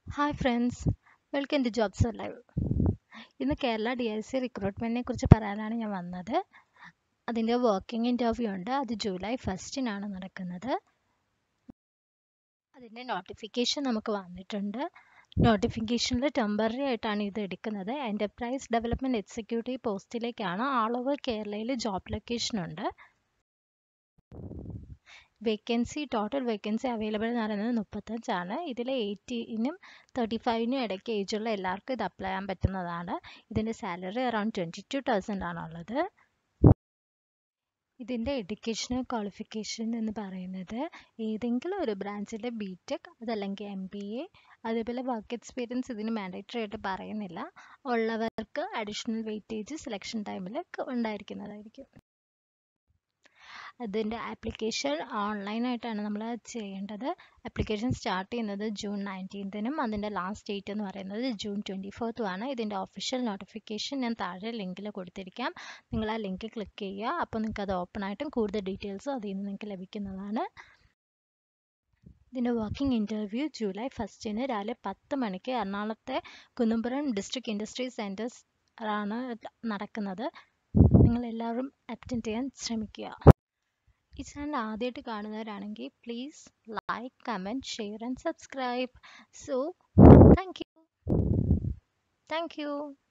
hi friends welcome to jobs live ഇന്ന് Kerala D I C റിക്രൂട്ട്മെൻറ്റിനെ കുറിച്ച് പറയാനാണ് ഞാൻ വന്നത് അതിൻ്റെ വർക്കിംഗ് ഇൻ്റർവ്യൂ ഉണ്ട് അത് ജൂലൈ ഫസ്റ്റിനാണ് നടക്കുന്നത് അതിൻ്റെ നോട്ടിഫിക്കേഷൻ നമുക്ക് വന്നിട്ടുണ്ട് നോട്ടിഫിക്കേഷനിൽ ടെമ്പററി ആയിട്ടാണ് ഇത് എടുക്കുന്നത് എൻ്റർപ്രൈസ് ഡെവലപ്മെൻറ്റ് എക്സിക്യൂട്ടീവ് പോസ്റ്റിലേക്കാണ് ആൾ ഓവർ കേരളയിൽ ജോബ് ലൊക്കേഷൻ ഉണ്ട് വേക്കൻസി ടോട്ടൽ വേക്കൻസി അവൈലബിൾ എന്ന് പറയുന്നത് മുപ്പത്തഞ്ചാണ് ഇതിൽ എയ്റ്റീനും തേർട്ടി ഫൈവിനും ഇടയ്ക്ക് ഏജുള്ള എല്ലാവർക്കും ഇത് അപ്ലൈ ചെയ്യാൻ പറ്റുന്നതാണ് ഇതിൻ്റെ salary around twenty two thousand ആണുള്ളത് ഇതിൻ്റെ എഡ്യൂക്കേഷണൽ ക്വാളിഫിക്കേഷൻ എന്ന് പറയുന്നത് ഏതെങ്കിലും ഒരു ബ്രാഞ്ചിലെ ബി ടെക് അതല്ലെങ്കിൽ എം ബി എ അതേപോലെ വർക്ക് എക്സ്പീരിയൻസ് ഇതിന് മാൻഡേറ്ററി ആയിട്ട് പറയുന്നില്ല ഉള്ളവർക്ക് അഡീഷണൽ വെയിറ്റേജ് സെലക്ഷൻ ടൈമിൽ ഉണ്ടായിരിക്കുന്നതായിരിക്കും അതിൻ്റെ ആപ്ലിക്കേഷൻ ഓൺലൈനായിട്ടാണ് നമ്മൾ ചെയ്യേണ്ടത് ആപ്ലിക്കേഷൻ സ്റ്റാർട്ട് ചെയ്യുന്നത് ജൂൺ നയൻറ്റീൻത്തിനും അതിൻ്റെ ലാസ്റ്റ് ഡേറ്റ് എന്ന് പറയുന്നത് ജൂൺ ട്വൻറ്റി ഫോർത്തും ആണ് ഇതിൻ്റെ ഒഫീഷ്യൽ നോട്ടിഫിക്കേഷൻ ഞാൻ താഴെ ലിങ്കിൽ കൊടുത്തിരിക്കാം നിങ്ങൾ ആ ലിങ്ക് ക്ലിക്ക് ചെയ്യുക അപ്പോൾ നിങ്ങൾക്ക് അത് ഓപ്പൺ ആയിട്ടും കൂടുതൽ ഡീറ്റെയിൽസും അതിൽ നിന്ന് നിങ്ങൾക്ക് ലഭിക്കുന്നതാണ് ഇതിൻ്റെ വർക്കിംഗ് ഇൻ്റർവ്യൂ ജൂലൈ ഫസ്റ്റിന് രാവിലെ പത്ത് മണിക്ക് എറണാകുളത്തെ കുന്നുംപുരം ഡിസ്ട്രിക്ട് ഇൻഡസ്ട്രി സെൻറ്റേഴ്സ് ആണ് നടക്കുന്നത് നിങ്ങളെല്ലാവരും അറ്റൻഡ് ചെയ്യാൻ ശ്രമിക്കുക ഈ ചാനൽ ആദ്യമായിട്ട് കാണുന്നവരാണെങ്കിൽ please like comment share and subscribe so thank you thank U